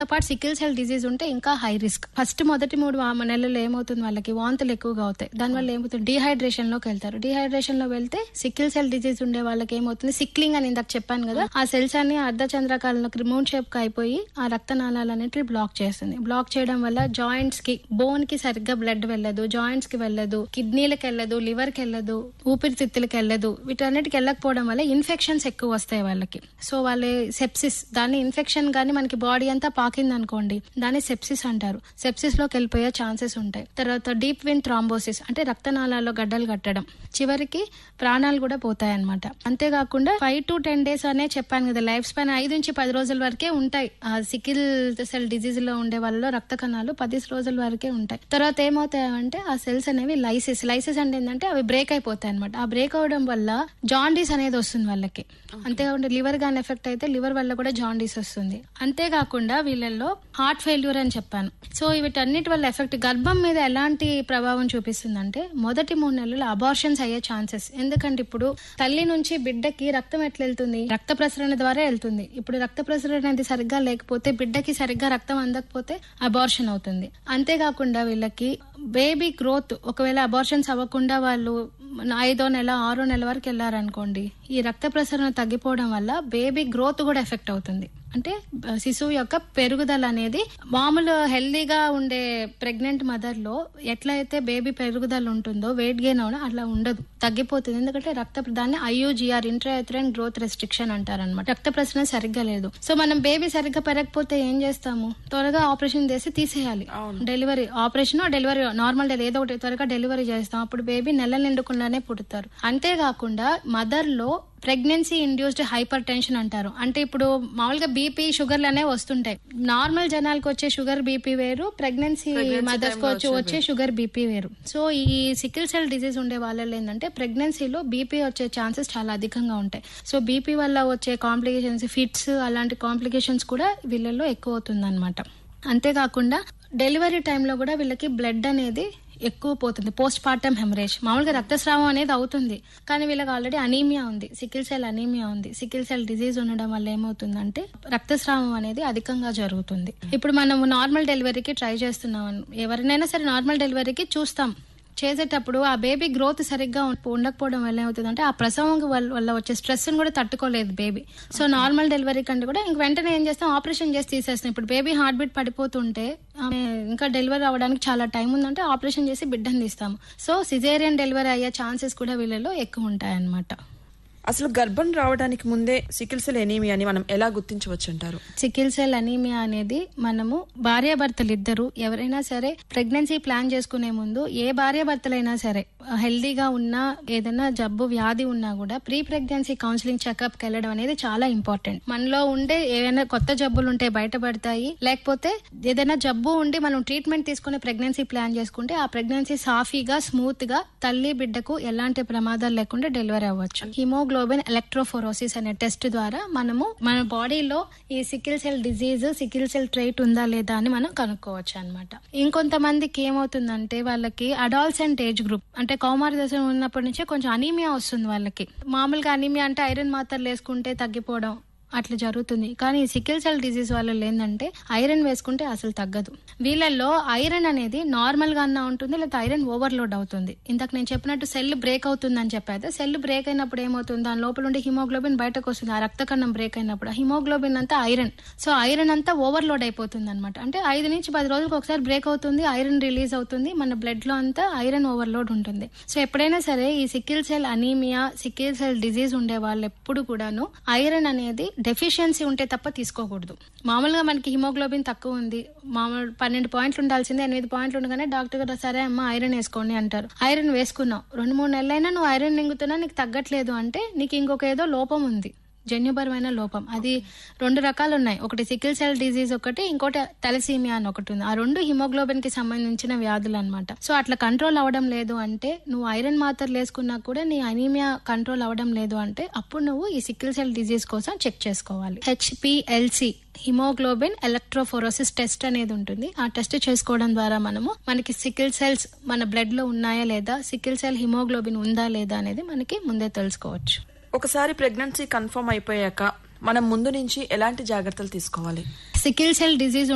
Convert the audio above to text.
పాటు sickle cell disease ఉంటే ఇంకా హై రిస్క్ ఫస్ట్ మొదటి మూడు వా- నెలలు ఏమవుతుంది వాళ్ళకి వాంతులు ఎక్కువగా అవుతాయి దానివల్ల ఏమవుతుంది డిహైడ్రేషన్ లోకి వెళ్తారు డిహైడ్రేషన్ లో వెళ్తే సికిల్ సెల్ డిజీజ్ ఉండే వాళ్ళకి ఏమవుతుంది సిక్లింగ్ అని ఇందాక చెప్పాను కదా ఆ సెల్స్ అన్ని అర్ధచంద్రకాలంలో మూన్ షేప్ కి అయిపోయి ఆ రక్తనాళాలు అనేటివి బ్లాక్ చేస్తుంది బ్లాక్ చేయడం వల్ల జాయింట్స్ కి బోన్ కి సరిగ్గా బ్లడ్ వెళ్ళదు జాయింట్స్ కి వెళ్ళదు కిడ్నీలకు వెళ్ళదు లివర్ కి వెళ్ళదు ఊపిరితిత్తులకు వెళ్ళదు వీటన్నిటికి వెళ్ళకపోవడం వల్ల ఇన్ఫెక్షన్స్ ఎక్కువ వస్తాయి వాళ్ళకి సో వాళ్ళ సెప్సిస్ దాన్ని ఇన్ఫెక్షన్ గానీ మనకి బాడీ అంతా పాకింది అనుకోండి దాన్ని సెప్సిస్ అంటారు సెప్సిస్ లోకి వెళ్ళిపోయే ఛాన్సెస్ ఉంటాయి తర్వాత డీప్ వెన్ థ్రాంబోసిస్ అంటే రక్తనాళాల్లో గడ్డలు కట్టడం చివరికి ప్రాణాలు కూడా పోతాయి అనమాట అంతేకాకుండా ఫైవ్ టు టెన్ డేస్ అనే చెప్పాను కదా లైఫ్ స్పాన్ ఐదు నుంచి పది రోజుల వరకే ఉంటాయి ఆ సికిల్ సెల్ డిజీజ్ లో ఉండే వాళ్ళలో రక్త కణాలు పది రోజుల వరకే ఉంటాయి తర్వాత ఏమవుతాయంటే ఆ సెల్స్ అనేవి లైసిస్ లైసిస్ అంటే ఏంటంటే అవి బ్రేక్ అయిపోతాయి అనమాట ఆ బ్రేక్ అవడం వల్ల జాండీస్ అనేది వస్తుంది వాళ్ళకి అంతేకాకుండా లివర్ గాని ఎఫెక్ట్ అయితే లివర్ వల్ల కూడా జాండీస్ వస్తుంది అంతేకాకుండా వీళ్ళల్లో హార్ట్ ఫెయిల్యూర్ అని చెప్పాను సో వీటన్నిటి వల్ల ఎఫెక్ట్ గర్భం మీద ఎలాంటి ప్రభావం చూపిస్తుందంటే మొదటి మూడు నెలలు అబార్షన్స్ అయ్యే ఛాన్సెస్ ఎందుకంటే ఇప్పుడు తల్లి నుంచి బిడ్డకి రక్తం ఎట్లా వెళ్తుంది రక్త ప్రసరణ ద్వారా వెళ్తుంది ఇప్పుడు రక్త ప్రసరణ అనేది సరిగ్గా లేకపోతే బిడ్డకి సరిగ్గా రక్తం అందకపోతే అబార్షన్ అవుతుంది అంతేకాకుండా వీళ్ళకి బేబీ గ్రోత్ ఒకవేళ అబార్షన్స్ అవ్వకుండా వాళ్ళు ఐదో నెల ఆరో నెల వరకు వెళ్ళారనుకోండి ఈ రక్త ప్రసరణ తగ్గిపోవడం వల్ల బేబీ గ్రోత్ కూడా ఎఫెక్ట్ అవుతుంది అంటే బ- శిశువు యొక్క పెరుగుదల అనేది మామూలు హెల్దీగా ఉండే ప్రెగ్నెంట్ మదర్ లో ఎట్లయితే బేబీ పెరుగుదల ఉంటుందో వెయిట్ గెయిన్ అవడం అట్లా ఉండదు తగ్గిపోతుంది ఎందుకంటే రక్త దాన్ని ఐయూజీఆర్ ఇంట్రాథ్రైన్ గ్రోత్ రెస్ట్రిక్షన్ అంటారనమాట రక్త ప్రసరణ సరిగ్గా లేదు సో మనం బేబీ సరిగ్గా పెరగకపోతే ఏం చేస్తాము త్వరగా ఆపరేషన్ చేసి తీసేయాలి delivery operation delivery normal delivery ఏదో ఒకటి త్వరగా డెలివరీ చేస్తాం అప్పుడు బేబీ నెల నిండుకుండానే పుడతారు అంతేకాకుండా మదర్ లో ప్రెగ్నెన్సీ ఇండ్యూస్డ్ హైపర్ టెన్షన్ అంటారు అంటే ఇప్పుడు మామూలుగా బీపీ షుగర్లు అనేవి వస్తుంటాయి నార్మల్ జనాలకు వచ్చే షుగర్ బీపీ వేరు ప్రెగ్నెన్సీ మదర్స్ కి వచ్చి వచ్చే షుగర్ బీపీ వేరు సో ఈ సికిల్ సెల్ డిసీజ్ ఉండే వాళ్ళలో ఏంటంటే ప్రెగ్నెన్సీలో బీపీ వచ్చే ఛాన్సెస్ చాలా అధికంగా ఉంటాయి సో బీపీ వల్ల వచ్చే కాంప్లికేషన్స్ ఫిట్స్ అలాంటి కాంప్లికేషన్స్ కూడా వీళ్ళల్లో ఎక్కువ అవుతుంది అంతేకాకుండా డెలివరీ టైంలో కూడా వీళ్ళకి బ్లడ్ అనేది ఎక్కువ పోతుంది పోస్ట్ పార్టమ్ హెమరేజ్ మామూలుగా రక్తస్రావం అనేది అవుతుంది కానీ వీళ్ళకి ఆల్రెడీ అనీమియా ఉంది సికిల్ సెల్ అనీమియా ఉంది సికిల్ సెల్ డిజీజ్ ఉండడం వల్ల ఏమవుతుందంటే రక్తస్రావం అనేది అధికంగా జరుగుతుంది ఇప్పుడు మనం నార్మల్ డెలివరీకి ట్రై చేస్తున్నాం ఎవరినైనా సరే నార్మల్ డెలివరీకి చూస్తాం చేసేటప్పుడు ఆ బేబీ గ్రోత్ సరిగ్గా ఉం- ఉండకపోవడం వల్ల ఏమవుతుందంటే ఆ ప్రసవం వల్ల వల్ల వచ్చే స్ట్రెస్ కూడా తట్టుకోలేదు బేబీ సో నార్మల్ డెలివరీ కంటే కూడా ఇంక వెంటనే ఏం చేస్తాం ఆపరేషన్ చేసి తీసేస్తాం ఇప్పుడు బేబీ హార్ట్ బీట్ పడిపోతుంటే ఆమె ఇంకా డెలివరీ అవ్వడానికి చాలా టైం ఉందంటే ఆపరేషన్ చేసి బిడ్డను తీస్తాము సో సిజేరియన్ డెలివరీ అయ్యే ఛాన్సెస్ కూడా వీళ్ళలో ఎక్కువ ఉంటాయన్నమాట అసలు గర్భం రావడానికి ముందే సికిల్ సెల్ ఎనీమియాని మనం ఎలా గుర్తించవచ్చు అంటారు సికిల్ సెల్ అనీమియా అనేది మనము భార్యాభర్తలు ఇద్దరు ఎవరైనా సరే ప్రెగ్నెన్సీ ప్లాన్ చేసుకునే ముందు ఏ భార్యాభర్తలైనా సరే హెల్దీగా ఉన్నా ఏదైనా జబ్బు వ్యాధి ఉన్నా కూడా ప్రీ ప్రెగ్నెన్సీ కౌన్సిలింగ్ చెకప్ కి వెళ్ళడం అనేది చాలా ఇంపార్టెంట్ మనలో ఉండే ఏమైనా కొత్త జబ్బులు ఉంటే బయటపడతాయి లేకపోతే ఏదైనా జబ్బు ఉండి మనం ట్రీట్మెంట్ తీసుకుని ప్రెగ్నెన్సీ ప్లాన్ చేసుకుంటే ఆ ప్రెగ్నెన్సీ సాఫీగా స్మూత్ గా తల్లి బిడ్డకు ఎలాంటి ప్రమాదాలు లేకుండా డెలివరీ అవ్వచ్చు హిమోగ్లోబిన్ ఎలక్ట్రోఫోరోసిస్ అనే టెస్ట్ ద్వారా మనము మన బాడీలో ఈ sickle cell disease sickle cell trait ఉందా లేదా అని మనం కనుక్కోవచ్చు అనమాట ఇంకొంతమందికి ఏమవుతుందంటే వాళ్ళకి అడాల్సెంట్ ఏజ్ గ్రూప్ అంటే కౌమార దశ ఉన్నప్పటి నుంచే కొంచెం అనీమియా వస్తుంది వాళ్ళకి మామూలుగా అనీమియా అంటే ఐరన్ మాత్రలు వేసుకుంటే తగ్గిపోవడం అట్లా జరుగుతుంది కానీ ఈ సికిల్ సెల్ డిసీజ్ వాళ్ళలో ఏంటంటే ఐరన్ వేసుకుంటే అసలు తగ్గదు వీళ్ళల్లో ఐరన్ అనేది నార్మల్ గా అన్నా ఉంటుంది లేదా ఐరన్ ఓవర్లోడ్ అవుతుంది ఇంతకు నేను చెప్పినట్టు సెల్ బ్రేక్ అవుతుంది అని చెప్పాను సెల్ బ్రేక్ అయినప్పుడు ఏమవుతుంది దాని లోపల ఉండే హిమోగ్లోబిన్ బయటకు వస్తుంది ఆ రక్త కణం బ్రేక్ అయినప్పుడు ఆ హిమోగ్లోబిన్ అంతా ఐరన్ సో ఐరన్ అంతా ఓవర్లోడ్ అయిపోతుంది అనమాట అంటే ఐదు నుంచి పది రోజులకు ఒకసారి బ్రేక్ అవుతుంది ఐరన్ రిలీజ్ అవుతుంది మన బ్లడ్ లో అంతా ఐరన్ ఓవర్లోడ్ ఉంటుంది సో ఎప్పుడైనా సరే ఈ sickle cell anaemia sickle cell disease ఉండే వాళ్ళు ఎప్పుడు కూడాను ఐరన్ అనేది డెఫిషియన్సీ ఉంటే తప్ప తీసుకోకూడదు మామూలుగా మనకి హిమోగ్లోబిన్ తక్కువ ఉంది మామూలు పన్నెండు పాయింట్లు ఉండాల్సిందే ఎనిమిది పాయింట్లు ఉండగానే డాక్టర్ గారు సరే అమ్మ ఐరన్ వేసుకోండి అంటారు ఐరన్ వేసుకున్నావు రెండు మూడు నెలలైనా నువ్వు ఐరన్ నింగుతున్నా నీకు తగ్గట్లేదు అంటే నీకు ఇంకొక ఏదో లోపం ఉంది జన్యుపరమైన లోపం అది రెండు రకాలు ఉన్నాయి ఒకటి సికిల్ సెల్ డిజీజ్ ఒకటి ఇంకోటి తలసీమియా అని ఒకటి ఉంది ఆ రెండు హిమోగ్లోబిన్ కి సంబంధించిన వ్యాధులు అనమాట సో అట్లా కంట్రోల్ అవ్వడం లేదు అంటే నువ్వు ఐరన్ మాత్రలు వేసుకున్నా కూడా నీ అనీమియా కంట్రోల్ అవ్వడం లేదు అంటే అప్పుడు నువ్వు ఈ సికిల్ సెల్ డిజీజ్ కోసం చెక్ చేసుకోవాలి హెచ్పిఎల్సి హిమోగ్లోబిన్ ఎలక్ట్రోఫోరోసిస్ టెస్ట్ అనేది ఉంటుంది ఆ టెస్ట్ చేసుకోవడం ద్వారా మనము మనకి సికిల్ సెల్స్ మన బ్లడ్ లో ఉన్నాయా లేదా సికిల్ సెల్ హిమోగ్లోబిన్ ఉందా లేదా అనేది మనకి ముందే తెలుసుకోవచ్చు ఒకసారి ప్రెగ్నెన్సీ కన్ఫర్మ్ అయిపోయాక మనం ముందు నుంచి ఎలాంటి జాగ్రత్తలు తీసుకోవాలి సికిల్ సెల్ డిజీజ్